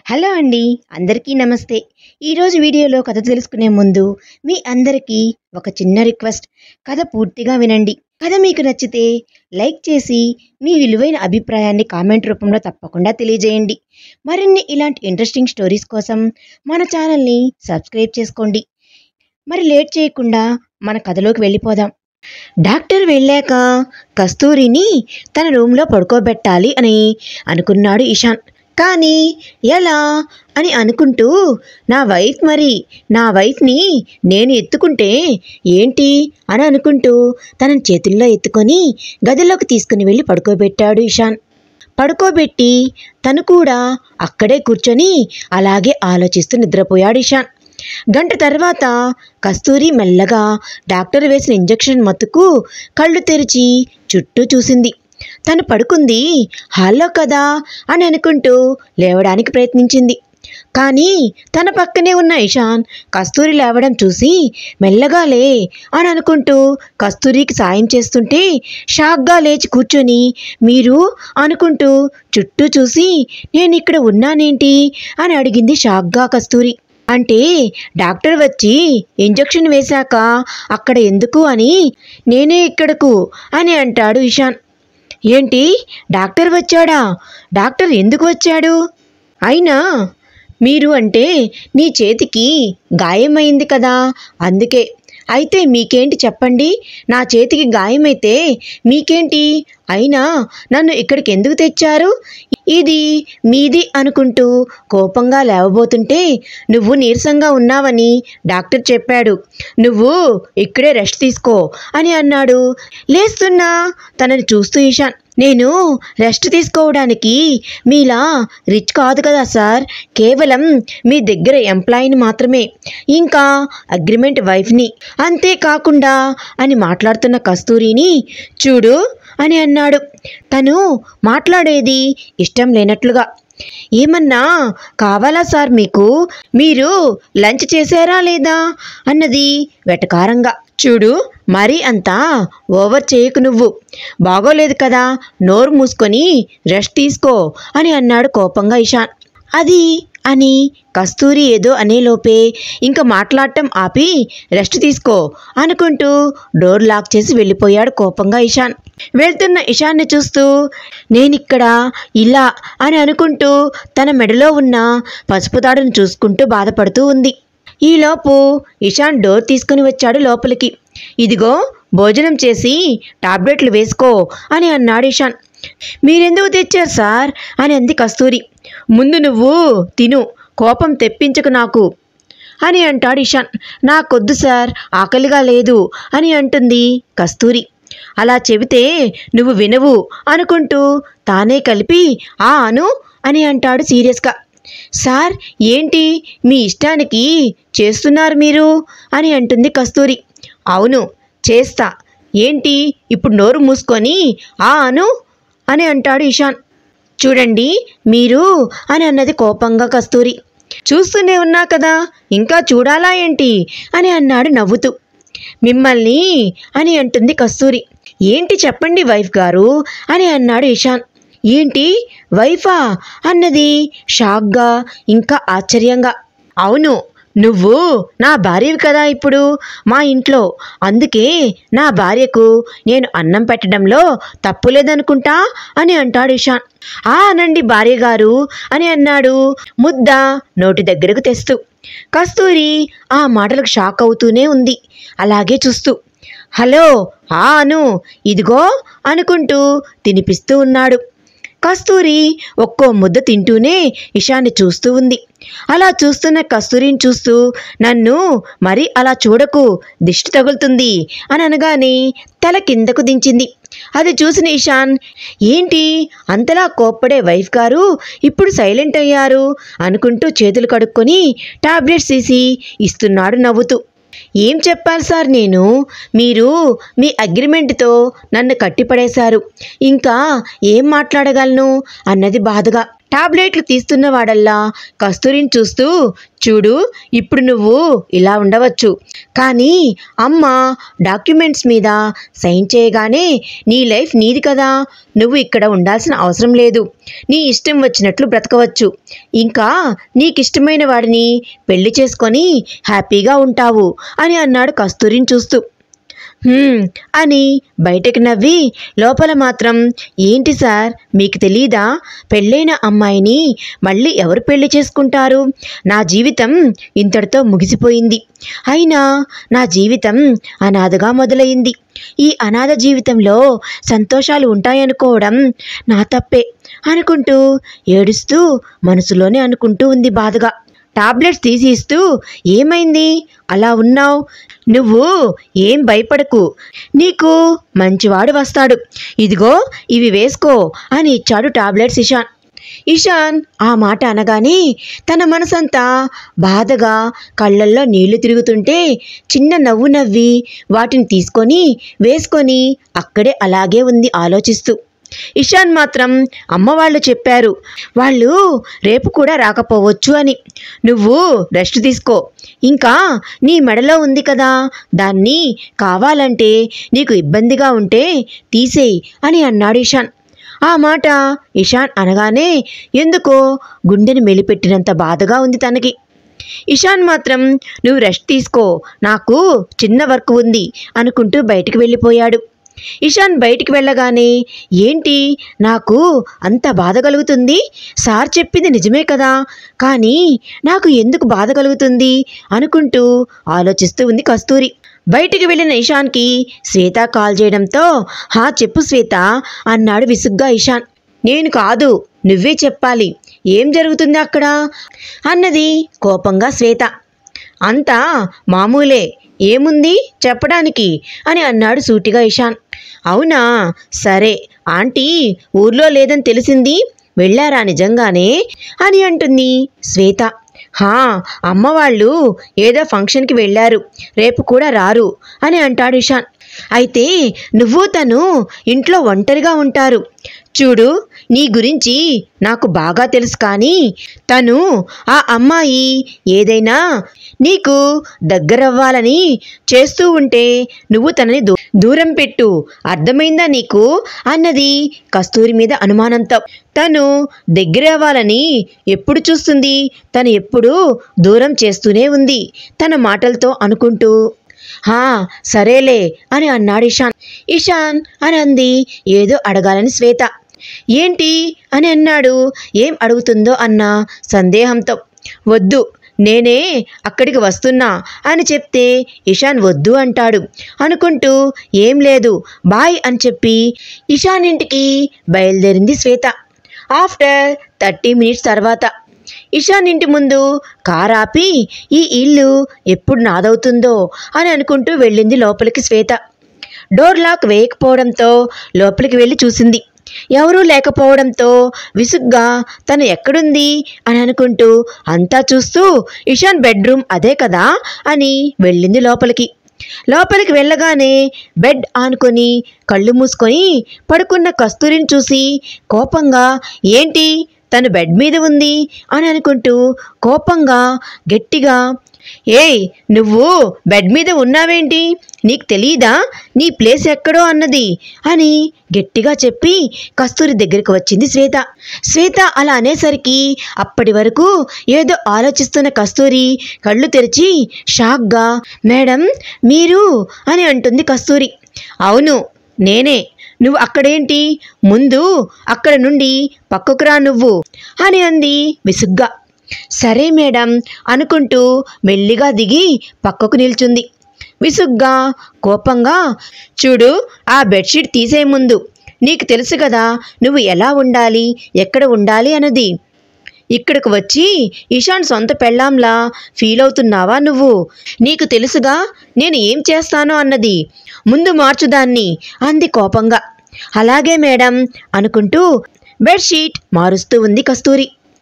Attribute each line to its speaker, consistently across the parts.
Speaker 1: hello అండి అందరికీ నమస్తే ఈరోజు వీడియోలో కథ తెలుసుకునే ముందు మీ అందరికీ ఒక చిన్న రిక్వెస్ట్ కథ పూర్తిగా వినండి కథ మీకు నచ్చితే లైక్ చేసి మీ విలువైన అభిప్రాయాన్ని కామెంట్ రూపంలో తప్పకుండా తెలియజేయండి మరిన్ని ఇలాంటి ఇంట్రెస్టింగ్ స్టోరీస్ కోసం మన ఛానల్ని సబ్స్క్రైబ్ చేసుకోండి మరి లేట్ చేయకుండా మన కథలోకి వెళ్ళిపోదాం డాక్టర్ వెళ్ళాక కస్తూరిని తన రూమ్లో పడుకోబెట్టాలి అని అనుకున్నాడు ఇషాన్ కానీ ఎలా అని అనుకుంటూ నా వైఫ్ మరి నా వైఫ్ని నేను ఎత్తుకుంటే ఏంటి అని అనుకుంటూ తన చేతుల్లో ఎత్తుకొని గదిలోకి తీసుకుని వెళ్ళి పడుకోబెట్టాడు ఇషాన్ పడుకోబెట్టి తను కూడా అక్కడే కూర్చొని అలాగే ఆలోచిస్తూ నిద్రపోయాడు ఇషాన్ గంట తర్వాత కస్తూరి మెల్లగా డాక్టర్ వేసిన ఇంజెక్షన్ మత్తుకు కళ్ళు తెరిచి చుట్టూ చూసింది తను పడుకుంది హాల్లో కదా అని అనుకుంటూ లేవడానికి ప్రయత్నించింది కానీ తన పక్కనే ఉన్న ఇషాన్ కస్తూరి లేవడం చూసి మెల్లగా లే అని అనుకుంటూ కస్తూరికి సాయం చేస్తుంటే షాక్గా లేచి కూర్చొని మీరు అనుకుంటూ చుట్టూ చూసి నేను ఇక్కడ ఉన్నానేంటి అని అడిగింది షాక్గా కస్తూరి అంటే డాక్టర్ వచ్చి ఇంజెక్షన్ వేశాక అక్కడ ఎందుకు అని నేనే ఇక్కడకు అని అంటాడు ఇషాన్ ఏంటి డాక్టర్ వచ్చాడా డాక్టర్ ఎందుకు వచ్చాడు అయినా మీరు అంటే నీ చేతికి గాయమైంది కదా అందుకే అయితే మీకేంటి చెప్పండి నా చేతికి గాయమైతే మీకేంటి అయినా నన్ను ఇక్కడికి ఎందుకు తెచ్చారు ఇది మీది అనుకుంటూ కోపంగా లేవబోతుంటే నువ్వు నీరసంగా ఉన్నావని డాక్టర్ చెప్పాడు నువ్వు ఇక్కడే రెస్ట్ తీసుకో అని అన్నాడు లేస్తున్నా తనని చూస్తూ ఇషాన్ నేను రెస్ట్ తీసుకోవడానికి మీలా రిచ్ కాదు కదా సార్ కేవలం మీ దగ్గర ఎంప్లాయీని మాత్రమే ఇంకా అగ్రిమెంట్ వైఫ్ని అంతేకాకుండా అని మాట్లాడుతున్న కస్తూరిని చూడు అని అన్నాడు తను మాట్లాడేది ఇష్టం లేనట్లుగా ఏమన్నా కావాలా సార్ మీకు మీరు లంచ్ చేశారా లేదా అన్నది వెటకారంగా చూడు మరీ అంతా ఓవర్ చేయకు నువ్వు బాగోలేదు కదా నోరు మూసుకొని రెస్ట్ తీసుకో అని అన్నాడు కోపంగా ఇషాన్ అది అని కస్తూరి ఏదో అనేలోపే ఇంకా మాట్లాడటం ఆపి రెస్ట్ తీసుకో అనుకుంటూ డోర్ లాక్ చేసి వెళ్ళిపోయాడు కోపంగా ఇషాన్ వెళ్తున్న ఇషాన్ని చూస్తూ నేనిక్కడ ఇలా అని అనుకుంటూ తన మెడలో ఉన్న పసుపు తాడును చూసుకుంటూ బాధపడుతూ ఉంది ఈలోపు ఇషాన్ డోర్ తీసుకుని వచ్చాడు లోపలికి ఇదిగో భోజనం చేసి టాబ్లెట్లు వేసుకో అని అన్నాడు ఇషాన్ మీరెందుకు తెచ్చారు సార్ అని అంది కస్తూరి ముందు నువ్వు తిను కోపం తెప్పించకు నాకు అని అంటాడు ఇషాన్ నాకొద్దు సార్ ఆకలిగా లేదు అని అంటుంది కస్తూరి అలా చెబితే నువ్వు వినవు అనుకుంటూ తానే కలిపి ఆ అను అని అంటాడు సీరియస్గా సార్ ఏంటి మీ ఇష్టానికి చేస్తున్నారు మీరు అని అంటుంది కస్తూరి అవును చేస్తా ఏంటి ఇప్పుడు నోరు మూసుకొని ఆ అను అని అంటాడు ఇషాన్ చూడండి మీరు అని అన్నది కోపంగా కస్తూరి చూస్తూనే ఉన్నా కదా ఇంకా చూడాలా ఏంటి అని అన్నాడు నవ్వుతూ మిమ్మల్ని అని అంటుంది కస్తూరి ఏంటి చెప్పండి వైఫ్ గారు అని అన్నాడు ఇషాన్ ఏంటి వైఫా అన్నది షాక్గా ఇంకా ఆశ్చర్యంగా అవును నువ్వు నా భార్యవి కదా ఇప్పుడు మా ఇంట్లో అందుకే నా భార్యకు నేను అన్నం పెట్టడంలో తప్పు లేదనుకుంటా అని అంటాడు ఇషాన్ ఆ అనండి భార్య గారు అని అన్నాడు ముద్ద నోటి దగ్గరకు తెస్తూ కస్తూరి ఆ మాటలకు షాక్ అవుతూనే ఉంది అలాగే చూస్తూ హలో ఆ అను ఇదిగో అనుకుంటూ తినిపిస్తూ ఉన్నాడు కస్తూరి ఒక్కో ముద్ద తింటూనే ఇషాన్ని చూస్తూ ఉంది అలా చూస్తున్న కస్తూరిని చూస్తూ నన్ను మరి అలా చూడకు దిష్టి తగులుతుంది అని అనగానే తల కిందకు దించింది అది చూసిన ఇషాన్ ఏంటి అంతలా కోప్పడే వైఫ్ గారు ఇప్పుడు సైలెంట్ అయ్యారు అనుకుంటూ చేతులు కడుక్కొని టాబ్లెట్స్ తీసి ఇస్తున్నాడు నవ్వుతూ ఏం చెప్పాలి సార్ నేను మీరు మీ అగ్రిమెంట్తో నన్ను కట్టిపడేశారు ఇంకా ఏం మాట్లాడగలను అన్నది బాధగా టాబ్లెట్లు తీస్తున్న వాడల్లా కస్తూరిని చూస్తూ చూడు ఇప్పుడు నువ్వు ఇలా ఉండవచ్చు కానీ అమ్మ డాక్యుమెంట్స్ మీద సైన్ చేయగానే నీ లైఫ్ నీది కదా నువ్వు ఇక్కడ ఉండాల్సిన అవసరం లేదు నీ ఇష్టం వచ్చినట్లు బ్రతకవచ్చు ఇంకా నీకిష్టమైన వాడిని పెళ్లి చేసుకొని హ్యాపీగా ఉంటావు అని అన్నాడు కస్తూరిని చూస్తూ "హ్మ్" అని బయటకు నవ్వి లోపల మాత్రం ఏంటి సార్ మీకు తెలీదా పెళ్ళైన అమ్మాయిని మళ్ళీ ఎవరు పెళ్లి చేసుకుంటారు నా జీవితం ఇంతటితో ముగిసిపోయింది అయినా నా జీవితం అనాథగా మొదలైంది ఈ అనాథ జీవితంలో సంతోషాలు ఉంటాయనుకోవడం నా తప్పే అనుకుంటూ ఏడుస్తూ మనసులోనే అనుకుంటూ ఉంది బాధగా టాబ్లెట్స్ తీసి ఇస్తూ ఏమైంది అలా ఉన్నావు నువ్వు ఏం భయపడకు నీకు మంచివాడు వస్తాడు ఇదిగో ఇవి వేసుకో అని ఇచ్చాడు టాబ్లెట్స్ ఇషాన్ ఇషాన్ ఆ మాట అనగానే తన మనసంతా బాధగా కళ్ళల్లో నీళ్లు తిరుగుతుంటే చిన్న నవ్వు నవ్వి వాటిని తీసుకొని వేసుకొని అక్కడే అలాగే ఉంది ఆలోచిస్తూ ఇషాన్ మాత్రం అమ్మ వాళ్ళు చెప్పారు వాళ్ళు రేపు కూడా రాకపోవచ్చు అని నువ్వు రెస్ట్ తీసుకో ఇంకా నీ మెడలో ఉంది కదా దాన్ని కావాలంటే నీకు ఇబ్బందిగా ఉంటే తీసేయి అని అన్నాడు ఇషాన్ ఆ మాట ఇషాన్ అనగానే ఎందుకో గుండెని మెలిపెట్టినంత బాధగా ఉంది తనకి ఇషాన్ మాత్రం నువ్వు రెస్ట్ తీసుకో నాకు చిన్న వర్క్ ఉంది అనుకుంటూ బయటికి వెళ్ళిపోయాడు ఇషాన్ బయటికి వెళ్ళగానే ఏంటి నాకు అంత బాధ కలుగుతుంది సార్ చెప్పింది నిజమే కదా కానీ నాకు ఎందుకు బాధ కలుగుతుంది అనుకుంటూ ఆలోచిస్తూ ఉంది కస్తూరి బయటికి వెళ్ళిన ఇషాన్కి శ్వేత కాల్ చేయడంతో హా చెప్పు శ్వేత అన్నాడు విసుగ్గా ఇషాన్ నేను కాదు నువ్వే చెప్పాలి ఏం జరుగుతుంది అక్కడ అన్నది కోపంగా శ్వేత అంతా మామూలే ఏముంది చెప్పడానికి అని అన్నాడు సూటిగా ఇషాన్ అవునా సరే ఆంటీ ఊర్లో లేదని తెలిసింది వెళ్ళారా నిజంగానే అని అంటుంది శ్వేత హా అమ్మ వాళ్ళు ఏదో ఫంక్షన్కి వెళ్ళారు రేపు కూడా రారు అని అంటాడు ఇషాన్ అయితే నువ్వు తను ఇంట్లో ఒంటరిగా ఉంటారు చూడు నీ గురించి నాకు బాగా తెలుసు కానీ తను ఆ అమ్మాయి ఏదైనా నీకు దగ్గరవ్వాలని చేస్తూ ఉంటే నువ్వు తనని దూ- దూరం పెట్టు అర్థమైందా నీకు అన్నది కస్తూరి మీద అనుమానంతో తను దగ్గర అవ్వాలని ఎప్పుడు చూస్తుంది తను ఎప్పుడు దూరం చేస్తూనే ఉంది తన మాటలతో అనుకుంటూ హా సరేలే అని అన్నాడు ఇషాన్ ఇషాన్ అని అంది ఏదో అడగాలని శ్వేత ఏంటి అని అన్నాడు ఏం అడుగుతుందో అన్న సందేహంతో వద్దు నేనే అక్కడికి వస్తున్నా అని చెప్తే ఇషాన్ వద్దు అంటాడు అనుకుంటూ ఏం లేదు బాయ్ అని చెప్పి ఇషాన్ ఇంటికి బయలుదేరింది శ్వేత ఆఫ్టర్ థర్టీ మినిట్స్ తర్వాత ఇషాన్ ఇంటి ముందు కార్ ఆపి ఈ ఇల్లు ఎప్పుడు నాదవుతుందో అని అనుకుంటూ వెళ్ళింది లోపలికి శ్వేత డోర్ లాక్ వేయకపోవడంతో లోపలికి వెళ్ళి చూసింది ఎవరూ లేకపోవడంతో విసుగ్గా తను ఎక్కడుంది అని అనుకుంటూ అంతా చూస్తూ ఇషాన్ బెడ్రూమ్ అదే కదా అని వెళ్ళింది లోపలికి లోపలికి వెళ్ళగానే బెడ్ ఆనుకొని కళ్ళు మూసుకొని పడుకున్న కస్తూరిని చూసి కోపంగా ఏంటి తను బెడ్ మీద ఉంది అని అనుకుంటూ కోపంగా గట్టిగా ఏయ్ నువ్వు బెడ్ మీద ఉన్నావేంటి నీకు తెలీదా నీ ప్లేస్ ఎక్కడో అన్నది అని గట్టిగా చెప్పి కస్తూరి దగ్గరికి వచ్చింది శ్వేత శ్వేత అలా అనేసరికి అప్పటి వరకు ఏదో ఆలోచిస్తున్న కస్తూరి కళ్ళు తెరిచి షాక్గా మేడం మీరు అని అంటుంది కస్తూరి అవును నేనే నువ్వు అక్కడేంటి ముందు అక్కడ నుండి పక్కకు రా నువ్వు అని అంది విసుగ్గా సరే మేడం అనుకుంటూ మెల్లిగా దిగి పక్కకు నిల్చుంది విసుగ్గా కోపంగా చూడు ఆ బెడ్షీట్ తీసే ముందు నీకు తెలుసు కదా నువ్వు ఎలా ఉండాలి ఎక్కడ ఉండాలి అన్నది ఇక్కడికి వచ్చి ఇషాన్ సొంత పెళ్ళాంలా ఫీల్ అవుతున్నావా నువ్వు నీకు తెలుసుగా నేను ఏం చేస్తానో అన్నది ముందు మార్చుదాన్ని అంది కోపంగా అలాగే మేడం అనుకుంటూ బెడ్షీట్ మారుస్తూ ఉంది కస్తూరి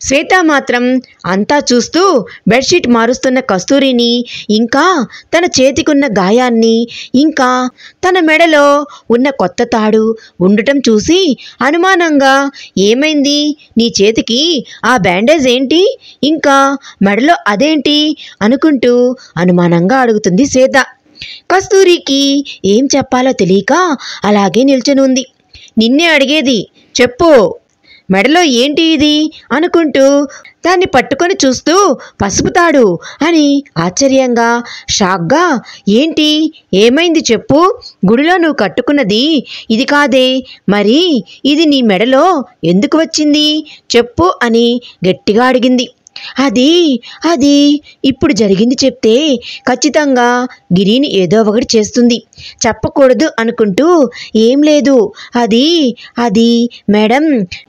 Speaker 1: శ్వేత మాత్రం అంతా చూస్తూ బెడ్షీట్ మారుస్తున్న కస్తూరిని ఇంకా తన చేతికున్న గాయాన్ని ఇంకా తన మెడలో ఉన్న కొత్త తాడు ఉండటం చూసి అనుమానంగా ఏమైంది నీ చేతికి ఆ బ్యాండేజ్ ఏంటి ఇంకా మెడలో అదేంటి అనుకుంటూ అనుమానంగా అడుగుతుంది శ్వేత కస్తూరికి ఏం చెప్పాలో తెలియక అలాగే నిల్చొని ఉంది నిన్నే అడిగేది చెప్పు మెడలో ఏంటి ఇది అనుకుంటూ దాన్ని పట్టుకొని చూస్తూ పసుపు తాడు అని ఆశ్చర్యంగా షాక్గా ఏంటి ఏమైంది చెప్పు గుడిలో నువ్వు కట్టుకున్నది ఇది కాదే మరి ఇది నీ మెడలో ఎందుకు వచ్చింది చెప్పు అని గట్టిగా అడిగింది అది అది ఇప్పుడు జరిగింది చెప్తే ఖచ్చితంగా గిరిని ఏదో ఒకటి చేస్తుంది చెప్పకూడదు అనుకుంటూ ఏం లేదు అది అది మేడం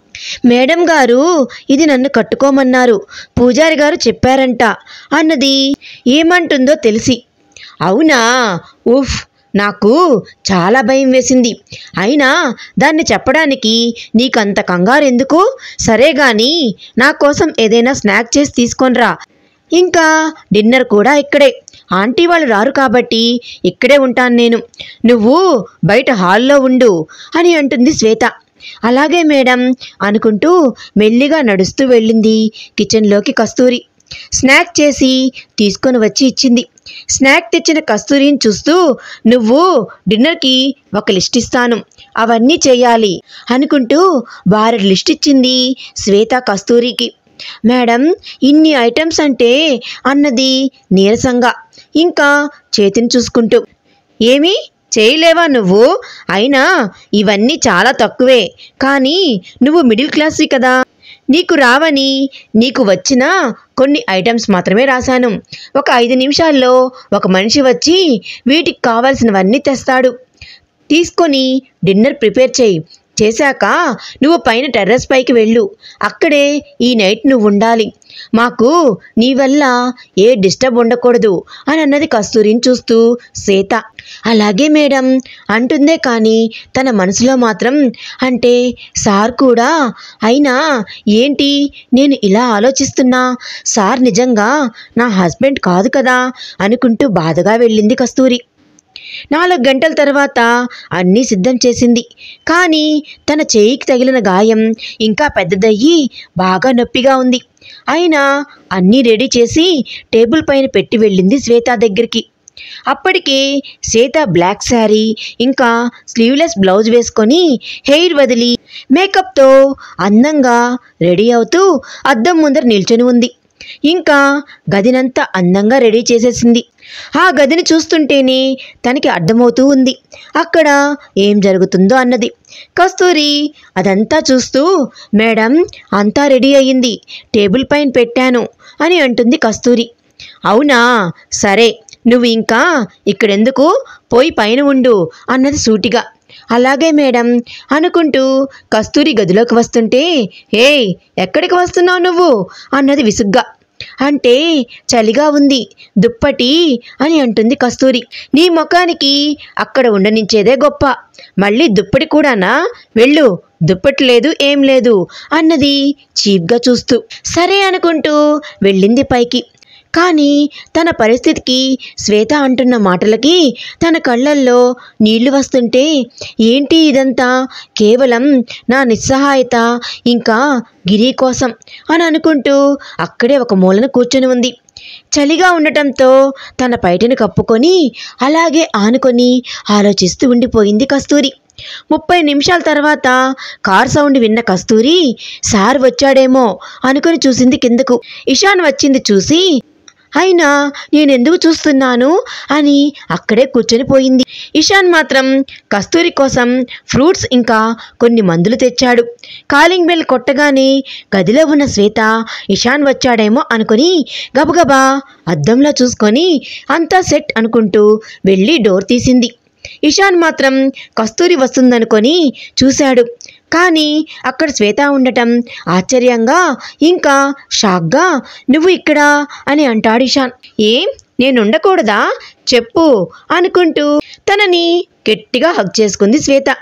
Speaker 1: మేడం గారు ఇది నన్ను కట్టుకోమన్నారు పూజారి గారు చెప్పారంట అన్నది ఏమంటుందో తెలిసి అవునా ఉఫ్ నాకు చాలా భయం వేసింది అయినా దాన్ని చెప్పడానికి నీకంత కంగారు ఎందుకు సరే గాని నా కోసం ఏదైనా స్నాక్ చేసి తీసుకొనిరా ఇంకా డిన్నర్ కూడా ఇక్కడే ఆంటీ వాళ్ళు రారు కాబట్టి ఇక్కడే ఉంటాను నేను నువ్వు బయట హాల్లో ఉండు అని అంటుంది శ్వేత అలాగే మేడం అనుకుంటూ మెల్లిగా నడుస్తూ వెళ్ళింది కిచెన్లోకి కస్తూరి స్నాక్ చేసి తీసుకొని వచ్చి ఇచ్చింది స్నాక్ తెచ్చిన కస్తూరిని చూస్తూ నువ్వు డిన్నర్కి ఒక లిస్ట్ ఇస్తాను అవన్నీ చేయాలి అనుకుంటూ వారి లిస్ట్ ఇచ్చింది శ్వేత కస్తూరికి మేడం ఇన్ని ఐటమ్స్ అంటే అన్నది నీరసంగా ఇంకా చేతిని చూసుకుంటూ ఏమి చేయలేవా నువ్వు అయినా ఇవన్నీ చాలా తక్కువే కానీ నువ్వు మిడిల్ క్లాస్వి కదా నీకు రావని నీకు వచ్చిన కొన్ని ఐటమ్స్ మాత్రమే రాశాను ఒక ఐదు నిమిషాల్లో ఒక మనిషి వచ్చి వీటికి కావాల్సినవన్నీ తెస్తాడు తీసుకొని డిన్నర్ ప్రిపేర్ చేయి చేశాక నువ్వు పైన టెర్రస్ పైకి వెళ్ళు అక్కడే ఈ నైట్ నువ్వు ఉండాలి మాకు నీ వల్ల ఏ డిస్టర్బ్ ఉండకూడదు అని అన్నది కస్తూరిని చూస్తూ సీత అలాగే మేడం అంటుందే కానీ తన మనసులో మాత్రం అంటే సార్ కూడా అయినా ఏంటి నేను ఇలా ఆలోచిస్తున్నా సార్ నిజంగా నా హస్బెండ్ కాదు కదా అనుకుంటూ బాధగా వెళ్ళింది కస్తూరి నాలుగు గంటల తర్వాత అన్నీ సిద్ధం చేసింది కానీ తన చేయికి తగిలిన గాయం ఇంకా పెద్దదయ్యి బాగా నొప్పిగా ఉంది అయినా అన్నీ రెడీ చేసి టేబుల్ పైన పెట్టి వెళ్ళింది శ్వేత దగ్గరికి అప్పటికే శ్వేత బ్లాక్ శారీ ఇంకా స్లీవ్లెస్ బ్లౌజ్ వేసుకొని హెయిర్ వదిలి మేకప్తో అందంగా రెడీ అవుతూ అద్దం ముందర నిల్చొని ఉంది ఇంకా గదినంతా అందంగా రెడీ చేసేసింది ఆ గదిని చూస్తుంటేనే తనకి అర్థమవుతూ ఉంది అక్కడ ఏం జరుగుతుందో అన్నది కస్తూరి అదంతా చూస్తూ మేడం అంతా రెడీ అయ్యింది టేబుల్ పైన పెట్టాను అని అంటుంది కస్తూరి అవునా సరే నువ్వు ఇంకా ఇక్కడెందుకు పోయి పైన ఉండు అన్నది సూటిగా అలాగే మేడం అనుకుంటూ కస్తూరి గదిలోకి వస్తుంటే హే ఎక్కడికి వస్తున్నావు నువ్వు అన్నది విసుగ్గా అంటే చలిగా ఉంది దుప్పటి అని అంటుంది కస్తూరి నీ ముఖానికి అక్కడ ఉండనించేదే గొప్ప మళ్ళీ దుప్పటి కూడానా వెళ్ళు దుప్పటి లేదు ఏం లేదు అన్నది చీప్గా చూస్తూ సరే అనుకుంటూ వెళ్ళింది పైకి కానీ తన పరిస్థితికి శ్వేత అంటున్న మాటలకి తన కళ్ళల్లో నీళ్లు వస్తుంటే ఏంటి ఇదంతా కేవలం నా నిస్సహాయత ఇంకా గిరి కోసం అని అనుకుంటూ అక్కడే ఒక మూలన కూర్చొని ఉంది చలిగా ఉండటంతో తన పైటను కప్పుకొని అలాగే ఆనుకొని ఆలోచిస్తూ ఉండిపోయింది కస్తూరి ముప్పై నిమిషాల తర్వాత కార్ సౌండ్ విన్న కస్తూరి సార్ వచ్చాడేమో అనుకుని చూసింది కిందకు ఇషాన్ వచ్చింది చూసి అయినా నేనెందుకు చూస్తున్నాను అని అక్కడే కూర్చొని పోయింది ఇషాన్ మాత్రం కస్తూరి కోసం ఫ్రూట్స్ ఇంకా కొన్ని మందులు తెచ్చాడు కాలింగ్ బెల్ కొట్టగానే గదిలో ఉన్న శ్వేత ఇషాన్ వచ్చాడేమో అనుకుని గబగబా అద్దంలో చూసుకొని అంతా సెట్ అనుకుంటూ వెళ్ళి డోర్ తీసింది ఇషాన్ మాత్రం కస్తూరి వస్తుందనుకొని చూశాడు కానీ అక్కడ శ్వేత ఉండటం ఆశ్చర్యంగా ఇంకా షాక్గా నువ్వు ఇక్కడ అని అంటాడు ఇషాన్ ఏం నేను ఉండకూడదా చెప్పు అనుకుంటూ తనని గట్టిగా హగ్ చేసుకుంది శ్వేత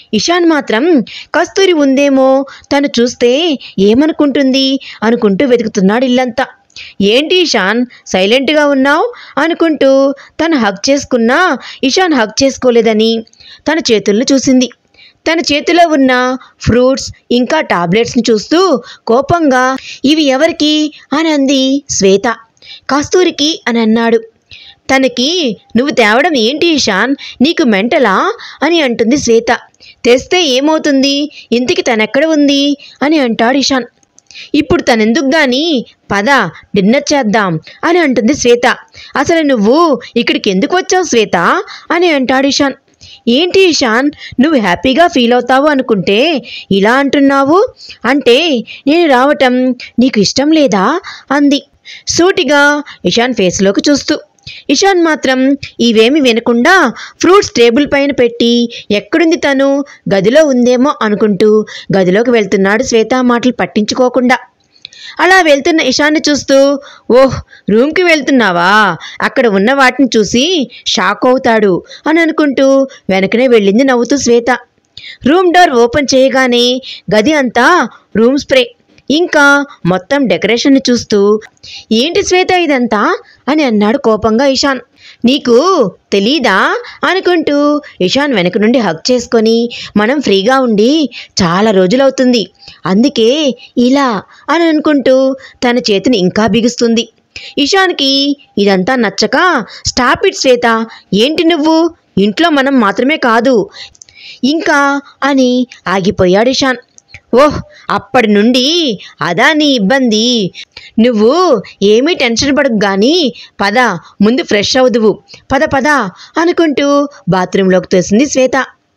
Speaker 1: ఇషాన్ మాత్రం కస్తూరి ఉందేమో తను చూస్తే ఏమనుకుంటుంది అనుకుంటూ వెతుకుతున్నాడు ఇల్లంతా ఏంటి ఇషాన్ సైలెంట్గా ఉన్నావు అనుకుంటూ తను హగ్ చేసుకున్నా ఇషాన్ హగ్ చేసుకోలేదని తన చేతులను చూసింది తన చేతిలో ఉన్న ఫ్రూట్స్ ఇంకా టాబ్లెట్స్ని చూస్తూ కోపంగా ఇవి ఎవరికి అని అంది శ్వేత కస్తూరికి అని అన్నాడు తనకి నువ్వు తేవడం ఏంటి ఇషాన్ నీకు మెంటలా అని అంటుంది శ్వేత తెస్తే ఏమవుతుంది ఇంటికి తనెక్కడ ఉంది అని అంటాడు ఇషాన్ ఇప్పుడు తనెందుకు గాని పద డిన్నర్ చేద్దాం అని అంటుంది శ్వేత అసలు నువ్వు ఇక్కడికి ఎందుకు వచ్చావు శ్వేత అని అంటాడు ఇషాన్ ఏంటి ఇషాన్ నువ్వు హ్యాపీగా ఫీల్ అవుతావు అనుకుంటే ఇలా అంటున్నావు అంటే నేను రావటం నీకు ఇష్టం లేదా అంది సూటిగా ఇషాన్ ఫేస్లోకి చూస్తూ ఇషాన్ మాత్రం ఇవేమి వినకుండా ఫ్రూట్స్ టేబుల్ పైన పెట్టి ఎక్కడుంది తను గదిలో ఉందేమో అనుకుంటూ గదిలోకి వెళ్తున్నాడు శ్వేత మాటలు పట్టించుకోకుండా అలా వెళ్తున్న ఇషాన్ని చూస్తూ ఓహ్ రూమ్కి వెళ్తున్నావా అక్కడ ఉన్న వాటిని చూసి షాక్ అవుతాడు అని అనుకుంటూ వెనకనే వెళ్ళింది నవ్వుతూ శ్వేత రూమ్ డోర్ ఓపెన్ చేయగానే గది అంతా రూమ్ స్ప్రే ఇంకా మొత్తం డెకరేషన్ని చూస్తూ ఏంటి శ్వేత ఇదంతా అని అన్నాడు కోపంగా ఇషాన్ నీకు తెలీదా అనుకుంటూ ఇషాన్ వెనక నుండి హక్ చేసుకొని మనం ఫ్రీగా ఉండి చాలా రోజులవుతుంది అందుకే ఇలా అని అనుకుంటూ తన చేతిని ఇంకా బిగుస్తుంది ఇషాన్కి ఇదంతా నచ్చక స్టాప్ ఇట్ శ్వేత ఏంటి నువ్వు ఇంట్లో మనం మాత్రమే కాదు ఇంకా అని ఆగిపోయాడు ఇషాన్ ఓహ్ అప్పటి నుండి అదా నీ ఇబ్బంది నువ్వు ఏమీ టెన్షన్ పడకు గాని పద ముందు ఫ్రెష్ అవుదువు పద పద అనుకుంటూ బాత్రూంలోకి తోసింది శ్వేత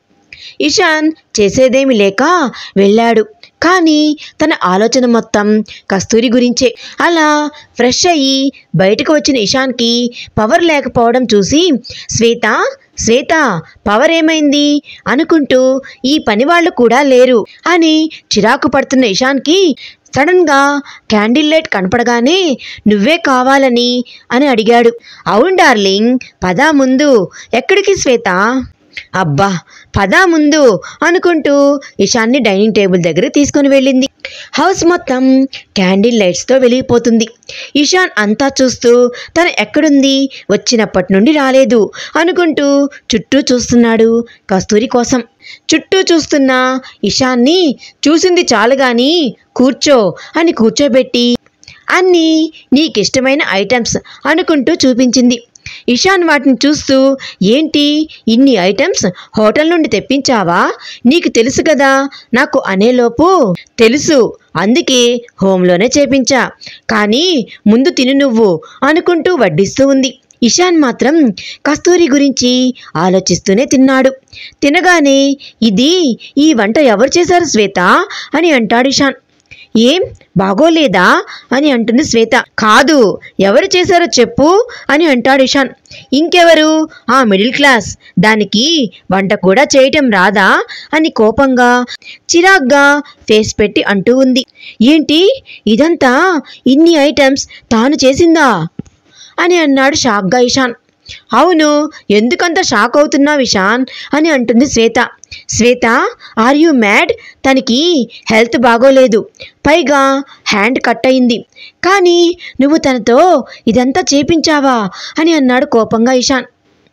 Speaker 1: ఇషాన్ చేసేదేమి లేక వెళ్ళాడు కానీ తన ఆలోచన మొత్తం కస్తూరి గురించే అలా ఫ్రెష్ అయ్యి బయటకు వచ్చిన ఇషాన్కి పవర్ లేకపోవడం చూసి శ్వేత శ్వేత పవర్ ఏమైంది అనుకుంటూ ఈ పని వాళ్ళు కూడా లేరు అని చిరాకు పడుతున్న ఇషాన్కి సడన్గా క్యాండిల్ లైట్ కనపడగానే నువ్వే కావాలని అని అడిగాడు అవును డార్లింగ్ పదా ముందు ఎక్కడికి శ్వేత అబ్బా పదా ముందు అనుకుంటూ ఇషాన్ని డైనింగ్ టేబుల్ దగ్గర తీసుకొని వెళ్ళింది హౌస్ మొత్తం క్యాండిల్ లైట్స్తో వెలిగిపోతుంది ఇషాన్ అంతా చూస్తూ తను ఎక్కడుంది వచ్చినప్పటి నుండి రాలేదు అనుకుంటూ చుట్టూ చూస్తున్నాడు కస్తూరి కోసం చుట్టూ చూస్తున్న ఇషాన్ని చూసింది చాలు గాని కూర్చో అని కూర్చోబెట్టి అన్నీ నీకిష్టమైన ఐటమ్స్ అనుకుంటూ చూపించింది ఇషాన్ వాటిని చూస్తూ ఏంటి ఇన్ని ఐటమ్స్ హోటల్ నుండి తెప్పించావా నీకు తెలుసు కదా నాకు అనేలోపు తెలుసు అందుకే హోంలోనే చేపించా కానీ ముందు తిను నువ్వు అనుకుంటూ వడ్డిస్తూ ఉంది ఇషాన్ మాత్రం కస్తూరి గురించి ఆలోచిస్తూనే తిన్నాడు తినగానే ఇది ఈ వంట ఎవరు చేశారు శ్వేత అని అంటాడు ఇషాన్ ఏం బాగోలేదా అని అంటుంది శ్వేత కాదు ఎవరు చేశారో చెప్పు అని అంటాడు ఇషాన్ ఇంకెవరు ఆ మిడిల్ క్లాస్ దానికి వంట కూడా చేయటం రాదా అని కోపంగా చిరాగ్గా ఫేస్ పెట్టి అంటూ ఉంది ఏంటి ఇదంతా ఇన్ని ఐటమ్స్ తాను చేసిందా అని అన్నాడు షాక్గా ఇషాన్ అవును ఎందుకంత షాక్ అవుతున్నావు ఇషాన్ అని అంటుంది Shweta Shweta are you mad తనకి హెల్త్ బాగోలేదు పైగా హ్యాండ్ కట్ అయింది కానీ నువ్వు తనతో ఇదంతా చేపించావా అని అన్నాడు కోపంగా ఇషాన్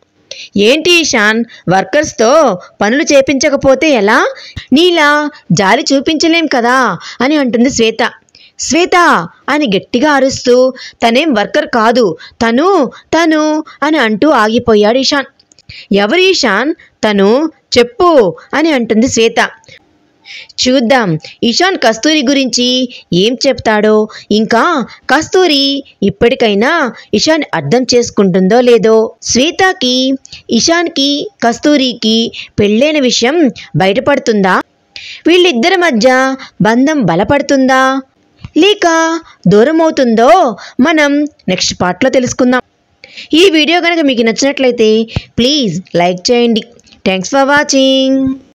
Speaker 1: ఏంటి ఇషాన్ వర్కర్స్తో పనులు చేపించకపోతే ఎలా నీలా జాలి చూపించలేం కదా అని అంటుంది శ్వేత శ్వేత అని గట్టిగా అరుస్తూ తనేం వర్కర్ కాదు తను తను అని అంటూ ఆగిపోయాడు ఇషాన్ ఎవరు ఈశాన్ తను చెప్పు అని అంటుంది శ్వేత చూద్దాం ఇషాన్ కస్తూరి గురించి ఏం చెప్తాడో ఇంకా కస్తూరి ఇప్పటికైనా ఇషాన్ అర్థం చేసుకుంటుందో లేదో శ్వేతకి ఇషాన్కి కస్తూరికి పెళ్ళైన విషయం బయటపడుతుందా వీళ్ళిద్దరి మధ్య బంధం బలపడుతుందా లేక దూరం అవుతుందో మనం నెక్స్ట్ పార్ట్లో తెలుసుకుందాం ఈ వీడియో కనుక మీకు నచ్చినట్లయితే ప్లీజ్ లైక్ చేయండి థ్యాంక్స్ ఫర్ వాచింగ్